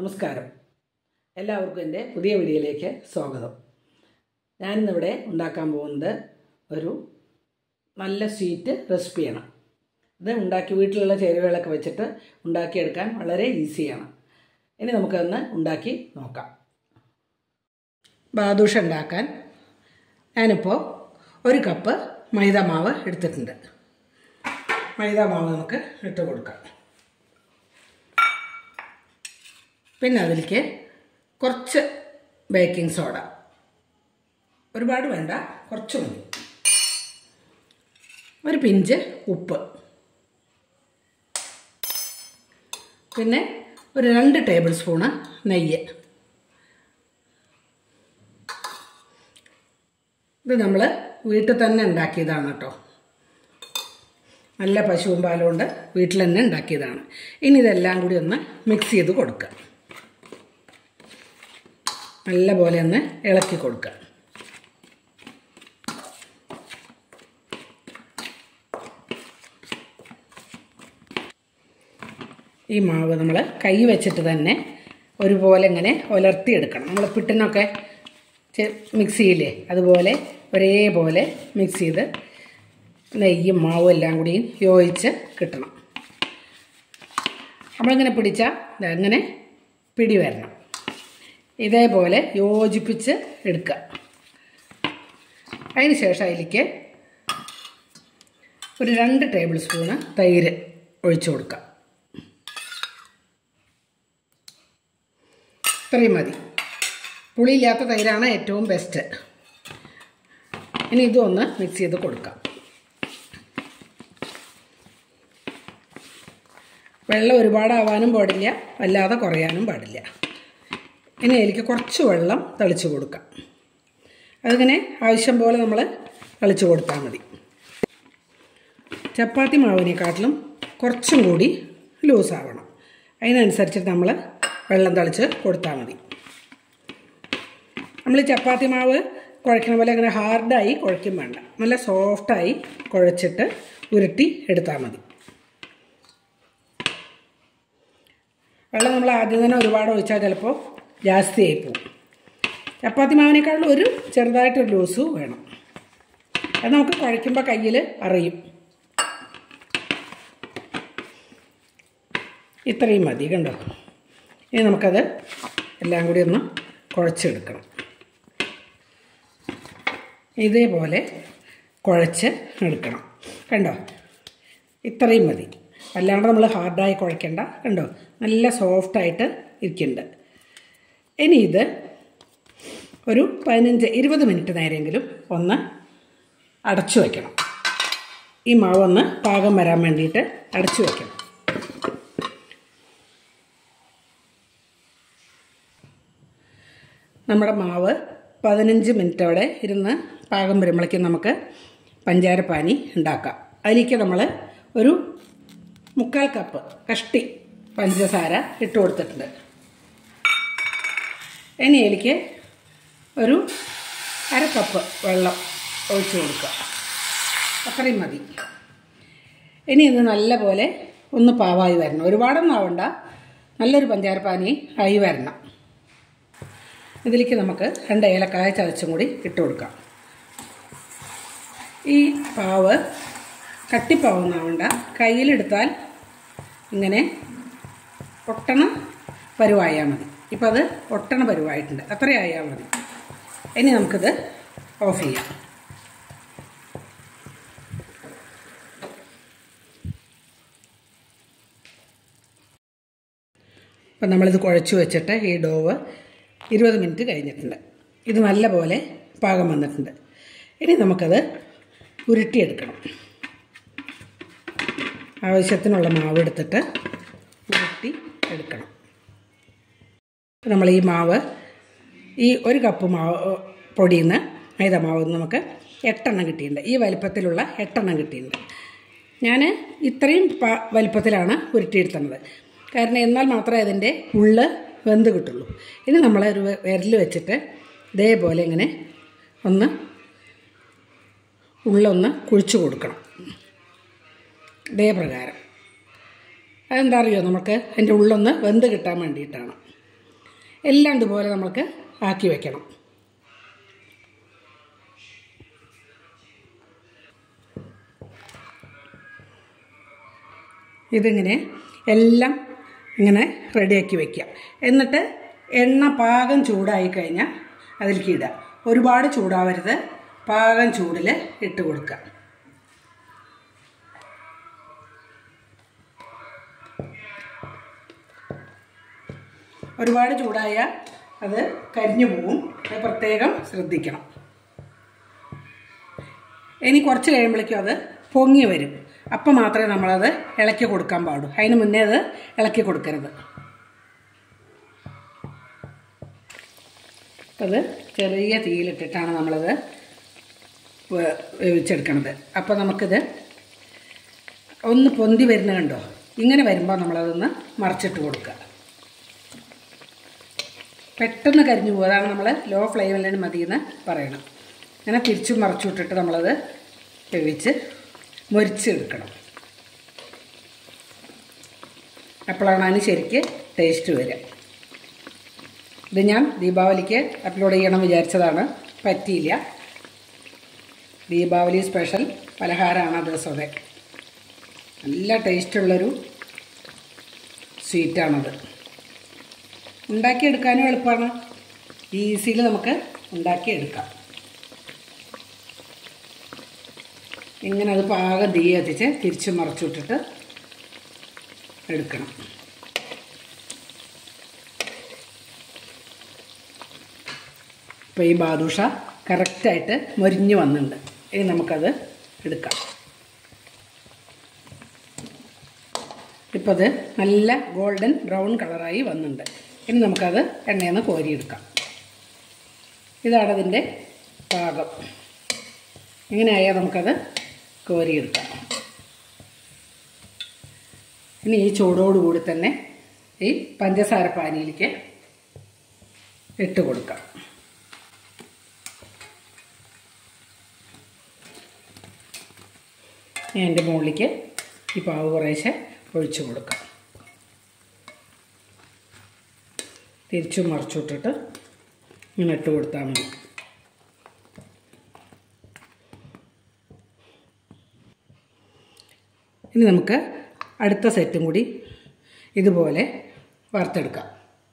നമസ്കാരം എല്ലാവർക്കും എൻ്റെ പുതിയ വീഡിയോയിലേക്ക് സ്വാഗതം ഞാനിന്നിവിടെ ഉണ്ടാക്കാൻ പോകുന്നത് ഒരു നല്ല സ്വീറ്റ് റെസിപ്പിയാണ് ഇത് ഉണ്ടാക്കി വീട്ടിലുള്ള ചേരുവകളൊക്കെ വെച്ചിട്ട് ഉണ്ടാക്കിയെടുക്കാൻ വളരെ ഈസിയാണ് ഇനി നമുക്കതൊന്ന് ഉണ്ടാക്കി നോക്കാം ബാദുഷ ഉണ്ടാക്കാൻ ഞാനിപ്പോൾ ഒരു കപ്പ് മൈദ മാവ് എടുത്തിട്ടുണ്ട് മൈദ മാവ് നമുക്ക് ഇട്ട് കൊടുക്കാം പിന്നെ അതിലേക്ക് കുറച്ച് ബേക്കിംഗ് സോഡ ഒരുപാട് വേണ്ട കുറച്ച് മതി ഒരു പിഞ്ച് ഉപ്പ് പിന്നെ ഒരു രണ്ട് ടേബിൾ സ്പൂണ് നെയ്യ് ഇത് നമ്മൾ വീട്ടിൽ തന്നെ ഉണ്ടാക്കിയതാണ് കേട്ടോ നല്ല പശുവും പാലും കൊണ്ട് വീട്ടിൽ തന്നെ ഉണ്ടാക്കിയതാണ് ഇനി ഇതെല്ലാം കൂടി ഒന്ന് മിക്സ് ചെയ്ത് കൊടുക്കുക നല്ല പോലെ ഒന്ന് ഇളക്കി കൊടുക്കുക ഈ മാവ് നമ്മൾ കൈ വെച്ചിട്ട് തന്നെ ഒരുപോലെ ഇങ്ങനെ ഉലർത്തിയെടുക്കണം നമ്മൾ പിട്ടിനൊക്കെ മിക്സ് ചെയ്യില്ലേ അതുപോലെ ഒരേപോലെ മിക്സ് ചെയ്ത് നെയ്യും മാവും എല്ലാം കൂടി യോജിച്ച് കിട്ടണം നമ്മളിങ്ങനെ പിടിച്ചാൽ അങ്ങനെ പിടി വരണം ഇതേപോലെ യോജിപ്പിച്ച് എടുക്കുക അതിന് ശേഷം അതിലേക്ക് ഒരു രണ്ട് ടേബിൾ സ്പൂണ് തൈര് ഒഴിച്ചു കൊടുക്കുക ഇത്രയും മതി പുളിയില്ലാത്ത തൈരാണ് ഏറ്റവും ബെസ്റ്റ് ഇനി ഇതും ഒന്ന് മിക്സ് ചെയ്ത് കൊടുക്കാം വെള്ളം ഒരുപാടാവാനും പാടില്ല വല്ലാതെ കുറയാനും പാടില്ല ഇനി അതിലേക്ക് കുറച്ച് വെള്ളം തളിച്ച് കൊടുക്കാം അതിങ്ങനെ ആവശ്യം പോലെ നമ്മൾ തളിച്ച് കൊടുത്താൽ മതി ചപ്പാത്തി മാവിനെക്കാട്ടിലും കുറച്ചും കൂടി ലൂസാവണം അതിനനുസരിച്ചിട്ട് നമ്മൾ വെള്ളം തളിച്ച് കൊടുത്താൽ മതി നമ്മൾ ചപ്പാത്തി മാവ് കുഴക്കണ പോലെ അങ്ങനെ ഹാർഡായി കുഴയ്ക്കും വേണ്ട നല്ല സോഫ്റ്റായി കുഴച്ചിട്ട് ഉരുട്ടി എടുത്താൽ മതി വെള്ളം നമ്മൾ ആദ്യം തന്നെ ഒരുപാട് ഒഴിച്ചാൽ ചിലപ്പോൾ ജാസ്തിയായി പോകും ചപ്പാത്തി മാവിനേക്കാളും ഒരു ചെറുതായിട്ടൊരു ലൂസ് വേണം അത് നമുക്ക് കുഴയ്ക്കുമ്പോൾ കയ്യിൽ അറിയും ഇത്രയും മതി കണ്ടോ ഇനി നമുക്കത് എല്ലാം കൂടി ഒന്ന് കുഴച്ചെടുക്കണം ഇതേപോലെ കുഴച്ച് എടുക്കണം കണ്ടോ ഇത്രയും മതി അല്ലാണ്ട് നമ്മൾ ഹാർഡായി കുഴയ്ക്കണ്ട കണ്ടോ നല്ല സോഫ്റ്റായിട്ട് ഇരിക്കുന്നുണ്ട് ഇനി ഇത് ഒരു പതിനഞ്ച് ഇരുപത് മിനിറ്റ് നേരമെങ്കിലും ഒന്ന് അടച്ചു വയ്ക്കണം ഈ മാവ് ഒന്ന് പാകം വരാൻ വേണ്ടിയിട്ട് അടച്ചു വയ്ക്കണം നമ്മുടെ മാവ് പതിനഞ്ച് മിനിറ്റോടെ ഇരുന്ന് പാകം വരുമ്പോഴേക്കും നമുക്ക് പഞ്ചാരപ്പാനി ഉണ്ടാക്കാം അതിലേക്ക് നമ്മൾ ഒരു മുക്കാൽ കപ്പ് കഷ്ടി പഞ്ചസാര ഇട്ട് കൊടുത്തിട്ടുണ്ട് ഇനി എനിക്ക് ഒരു അര കപ്പ് വെള്ളം ഒഴിച്ച് കൊടുക്കുക അത്രയും മതി ഇനി ഇത് നല്ലപോലെ ഒന്ന് പാവായി വരണം ഒരുപാടൊന്നും ആവണ്ട നല്ലൊരു പഞ്ചാരപ്പാനി ആയി വരണം ഇതിലേക്ക് നമുക്ക് രണ്ട് ഏലക്കായ ചതച്ചും കൂടി ഇട്ട് കൊടുക്കാം ഈ പാവ് കട്ടിപ്പാവുന്നാവണ്ട കയ്യിലെടുത്താൽ ഇങ്ങനെ ഒട്ടണ പരുവായാൽ മതി ഇപ്പം അത് ഒട്ടണ പരുവായിട്ടുണ്ട് അത്രയായാൽ മതി ഇനി നമുക്കിത് ഓഫ് ചെയ്യാം ഇപ്പം നമ്മളിത് കുഴച്ച് വെച്ചിട്ട് ഈ ഡോവ് ഇരുപത് മിനിറ്റ് കഴിഞ്ഞിട്ടുണ്ട് ഇത് നല്ലപോലെ പാകം വന്നിട്ടുണ്ട് ഇനി നമുക്കത് ഉരുട്ടിയെടുക്കണം ആവശ്യത്തിനുള്ള മാവ് എടുത്തിട്ട് ഉരുട്ടി എടുക്കണം നമ്മൾ ഈ മാവ് ഈ ഒരു കപ്പ് മാവ് പൊടിയിൽ നിന്ന് മൈദ മാവ് നമുക്ക് എട്ടെണ്ണം കിട്ടിയിട്ടുണ്ട് ഈ വലിപ്പത്തിലുള്ള എട്ടെണ്ണം കിട്ടിയിട്ടുണ്ട് ഞാൻ ഇത്രയും വലിപ്പത്തിലാണ് ഉരുട്ടിയെടുത്തുന്നത് കാരണം എന്നാൽ മാത്രമേ അതിൻ്റെ ഉള്ള് വെന്ത് കിട്ടുള്ളൂ ഇനി നമ്മൾ ഒരു വിരൽ വെച്ചിട്ട് ഇതേപോലെ ഇങ്ങനെ ഒന്ന് ഉള്ളൊന്ന് കുഴിച്ചു കൊടുക്കണം ഇതേ പ്രകാരം അതെന്താ അറിയോ നമുക്ക് അതിൻ്റെ ഉള്ളൊന്ന് വെന്ത് കിട്ടാൻ വേണ്ടിയിട്ടാണ് എല്ലാം ഇതുപോലെ നമുക്ക് ആക്കി വെക്കണം ഇതിങ്ങനെ എല്ലാം ഇങ്ങനെ റെഡിയാക്കി വെക്കുക എന്നിട്ട് എണ്ണ പാകം ചൂടായി കഴിഞ്ഞാൽ അതിലേക്ക് ഇടുക ഒരുപാട് ചൂടാവരുത് പാകം ചൂടിൽ ഇട്ട് കൊടുക്കുക ഒരുപാട് ചൂടായാൽ അത് കരിഞ്ഞു പോവും അത് പ്രത്യേകം ശ്രദ്ധിക്കണം ഇനി കുറച്ച് കഴിയുമ്പോഴേക്കും അത് പൊങ്ങി വരും അപ്പം മാത്രമേ നമ്മളത് ഇളക്കി കൊടുക്കാൻ പാടൂ അതിന് മുന്നേ അത് ഇളക്കി കൊടുക്കരുത് അത് ചെറിയ തീയിലിട്ടിട്ടാണ് നമ്മളത് വേ- വേവിച്ചെടുക്കണത് അപ്പോൾ നമുക്കിത് ഒന്ന് പൊന്തി വരുന്ന കണ്ടോ ഇങ്ങനെ വരുമ്പോൾ നമ്മളതൊന്ന് മറിച്ചിട്ട് കൊടുക്കുക പെട്ടെന്ന് കരിഞ്ഞു പോകും അതാണ് നമ്മൾ ലോ ഫ്ലെയിമിലാണ് മതി എന്ന് പറയണം അങ്ങനെ തിരിച്ചും മറിച്ചു വിട്ടിട്ട് നമ്മളത് വേവിച്ച് മൊരിച്ചെടുക്കണം അപ്പോഴാണ് അതിന് ശരിക്ക് ടേസ്റ്റ് വരിക ഇത് ഞാൻ ദീപാവലിക്ക് അപ്ലോഡ് ചെയ്യണം വിചാരിച്ചതാണ് പറ്റിയില്ല ദീപാവലി സ്പെഷ്യൽ പലഹാരമാണ് ആ ദിവസത്തെ നല്ല ടേസ്റ്റുള്ളൊരു സ്വീറ്റാണത് ഉണ്ടാക്കിയെടുക്കാനും എളുപ്പമാണ് ഈസിയിൽ നമുക്ക് ഉണ്ടാക്കിയെടുക്കാം ഇങ്ങനെ അത് പാകം തീ കത്തിച്ച് തിരിച്ച് മറച്ചുവിട്ടിട്ട് എടുക്കണം ഇപ്പോൾ ഈ ബാദുഷ കറക്റ്റായിട്ട് മൊരിഞ്ഞ് വന്നിട്ടുണ്ട് ഇനി നമുക്കത് എടുക്കാം ഇപ്പോൾ അത് നല്ല ഗോൾഡൻ ബ്രൗൺ കളറായി വന്നിട്ടുണ്ട് ഇനി നമുക്കത് എണ്ണയിൽ നിന്ന് കോരിയെടുക്കാം ഇതാണ് അതിൻ്റെ പാകം ഇങ്ങനെയായാൽ നമുക്കത് കോരിയെടുക്കാം ഇനി ഈ ചൂടോടുകൂടി തന്നെ ഈ പഞ്ചസാര പാനിയിലേക്ക് ഇട്ട് കൊടുക്കാം ഇനി അതിൻ്റെ മുകളിലേക്ക് ഈ പാവ് കുറേശ്ശെ ഒഴിച്ചു കൊടുക്കാം തിരിച്ചും മറിച്ചിട്ടിട്ട് ഇങ്ങനെ ഇട്ട് കൊടുത്താൽ മതി ഇനി നമുക്ക് അടുത്ത സെറ്റും കൂടി ഇതുപോലെ വറുത്തെടുക്കാം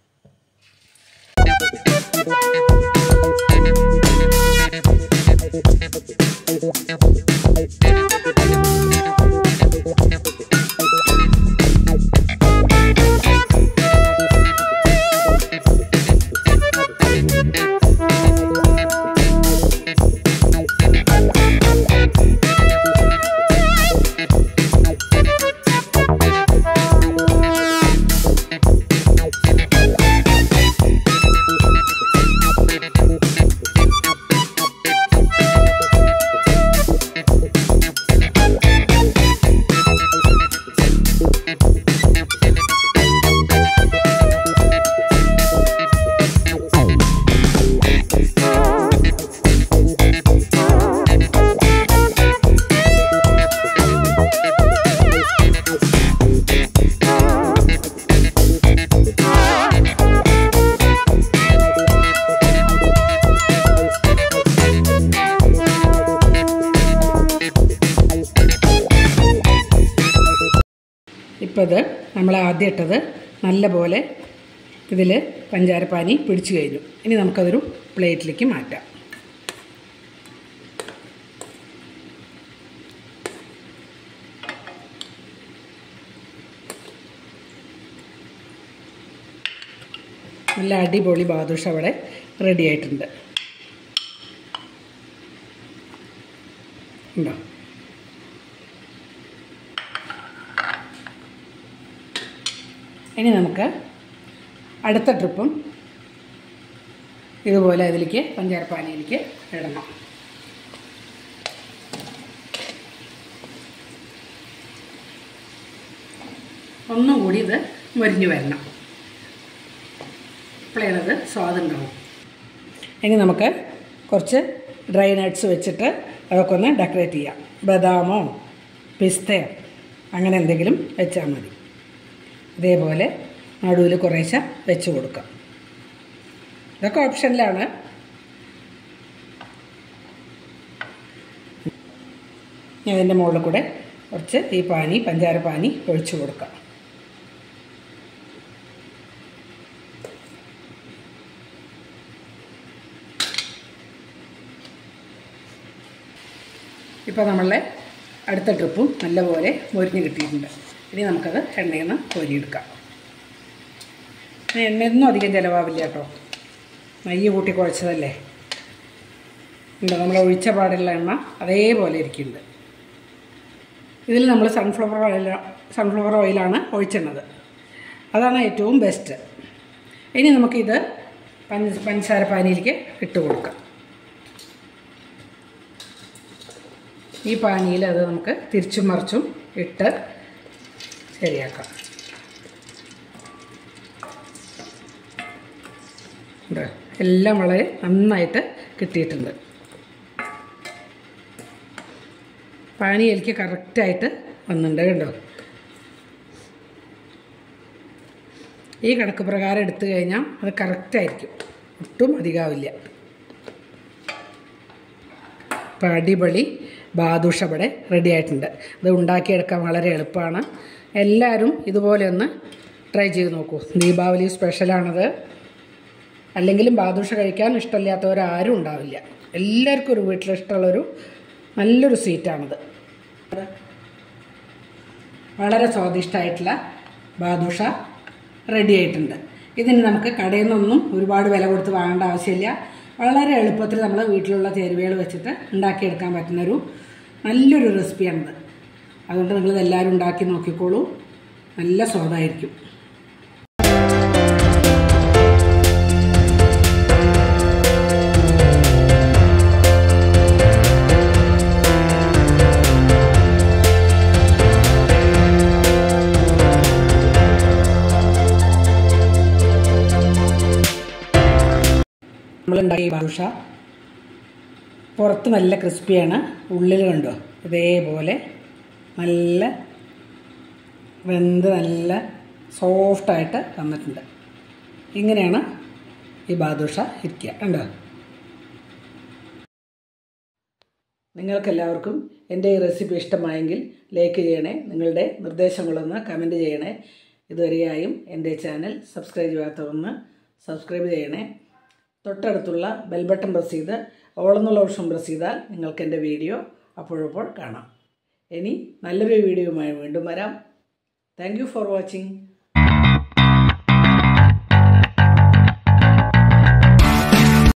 ഇപ്പോൾ ഇത് നമ്മൾ ആദ്യം ഇട്ടത് നല്ല പോലെ ഇതിൽ പഞ്ചാരപ്പാനി പിടിച്ചു കഴിഞ്ഞു ഇനി നമുക്കതൊരു പ്ലേറ്റിലേക്ക് മാറ്റാം നല്ല അടിപൊളി ബാദുഷ അവിടെ റെഡി ആയിട്ടുണ്ട് ഉണ്ടോ ഇനി നമുക്ക് അടുത്ത ട്രിപ്പും ഇതുപോലെ അതിലേക്ക് പഞ്ചാരപ്പാനിയിലേക്ക് ഇടണം ഒന്നും കൂടി ഇത് മൊരിഞ്ഞു വരണം അപ്പോഴേനത് സ്വാദുണ്ടാവും ഇനി നമുക്ക് കുറച്ച് ഡ്രൈ നട്ട്സ് വെച്ചിട്ട് അതൊക്കെ ഒന്ന് ഡെക്കറേറ്റ് ചെയ്യാം ബദാമോ പിസ്തയോ അങ്ങനെ എന്തെങ്കിലും വെച്ചാൽ മതി ഇതേപോലെ നടുവിൽ കുറേശ്ശെ വെച്ച് കൊടുക്കാം ഇതൊക്കെ ഓപ്ഷനിലാണ് ഞാൻ ഇതിൻ്റെ മുകളിൽ കൂടെ കുറച്ച് ഈ പാനി പഞ്ചാര പാനി ഒഴിച്ചു കൊടുക്കാം ഇപ്പോൾ നമ്മളെ അടുത്ത ട്രിപ്പും നല്ലപോലെ മൊരിഞ്ഞ് കിട്ടിയിട്ടുണ്ട് ഇനി നമുക്കത് എണ്ണയിൽ നിന്ന് കോരിയെടുക്കാം എണ്ണയൊന്നും അധികം ചിലവാവില്ല കേട്ടോ നെയ്യ് കൂട്ടി കുഴച്ചതല്ലേ ഉണ്ട് നമ്മൾ ഒഴിച്ച പാടുള്ള എണ്ണ അതേപോലെ ഇരിക്കുന്നുണ്ട് ഇതിൽ നമ്മൾ സൺഫ്ലവർ ഓയിൽ സൺഫ്ലവർ ഓയിലാണ് ഒഴിച്ചെണ്ണത് അതാണ് ഏറ്റവും ബെസ്റ്റ് ഇനി നമുക്കിത് പഞ്ച പഞ്ചസാര പാനിയിലേക്ക് ഇട്ട് കൊടുക്കാം ഈ പാനിയിൽ അത് നമുക്ക് തിരിച്ചും മറിച്ചും ഇട്ട് ശരിയാക്കാം ഉണ്ട് എല്ലാം വളരെ നന്നായിട്ട് കിട്ടിയിട്ടുണ്ട് പാനി എനിക്ക് കറക്റ്റായിട്ട് വന്നിട്ടുണ്ട് കണ്ടോ ഈ കണക്ക് പ്രകാരം എടുത്തു കഴിഞ്ഞാൽ അത് കറക്റ്റായിരിക്കും ഒട്ടും അധികമാവില്ല ഇപ്പം അടിപൊളി ബാദുഷ ഇവിടെ റെഡി ആയിട്ടുണ്ട് ഇത് ഉണ്ടാക്കിയെടുക്കാൻ വളരെ എളുപ്പമാണ് എല്ലാവരും ഇതുപോലെ ഒന്ന് ട്രൈ ചെയ്ത് നോക്കൂ ദീപാവലി സ്പെഷ്യലാണത് അല്ലെങ്കിലും ബാദുഷ കഴിക്കാൻ ഇഷ്ടമില്ലാത്തവരാരും ഉണ്ടാവില്ല എല്ലാവർക്കും ഒരു വീട്ടിൽ ഇഷ്ടമുള്ളൊരു നല്ലൊരു സ്വീറ്റാണിത് വളരെ സ്വാദിഷ്ടമായിട്ടുള്ള ബാദുഷ റെഡി ആയിട്ടുണ്ട് ഇതിന് നമുക്ക് കടയിൽ നിന്നൊന്നും ഒരുപാട് വില കൊടുത്ത് വാങ്ങേണ്ട ആവശ്യമില്ല വളരെ എളുപ്പത്തിൽ നമ്മൾ വീട്ടിലുള്ള ചേരുവകൾ വെച്ചിട്ട് ഉണ്ടാക്കിയെടുക്കാൻ പറ്റുന്നൊരു നല്ലൊരു റെസിപ്പിയാണിത് അതുകൊണ്ട് നിങ്ങളിത് എല്ലാവരും ഉണ്ടാക്കി നോക്കിക്കോളൂ നല്ല സ്വാദായിരിക്കും നമ്മളുണ്ടാക്കിയ ബാദുഷ പുറത്ത് നല്ല ക്രിസ്പിയാണ് ഉള്ളിൽ കണ്ടോ ഇതേപോലെ നല്ല വെന്ത് നല്ല സോഫ്റ്റായിട്ട് വന്നിട്ടുണ്ട് ഇങ്ങനെയാണ് ഈ ബാദുഷ ഇരിക്കുക കണ്ടോ നിങ്ങൾക്കെല്ലാവർക്കും എൻ്റെ ഈ റെസിപ്പി ഇഷ്ടമായെങ്കിൽ ലൈക്ക് ചെയ്യണേ നിങ്ങളുടെ നിർദ്ദേശങ്ങളൊന്ന് കമൻറ്റ് ചെയ്യണേ ഇതുവരെയായും എൻ്റെ ചാനൽ സബ്സ്ക്രൈബ് ചെയ്യാത്തതൊന്ന് സബ്സ്ക്രൈബ് ചെയ്യണേ തൊട്ടടുത്തുള്ള ബെൽ ബട്ടൺ പ്രസ് ചെയ്ത് ഓളെന്നുള്ള ഓപ്ഷൻ പ്രസ് ചെയ്താൽ നിങ്ങൾക്ക് എൻ്റെ വീഡിയോ അപ്പോഴപ്പോൾ കാണാം ഇനി നല്ലൊരു വീഡിയോയുമായി വീണ്ടും വരാം താങ്ക് യു ഫോർ വാച്ചിങ്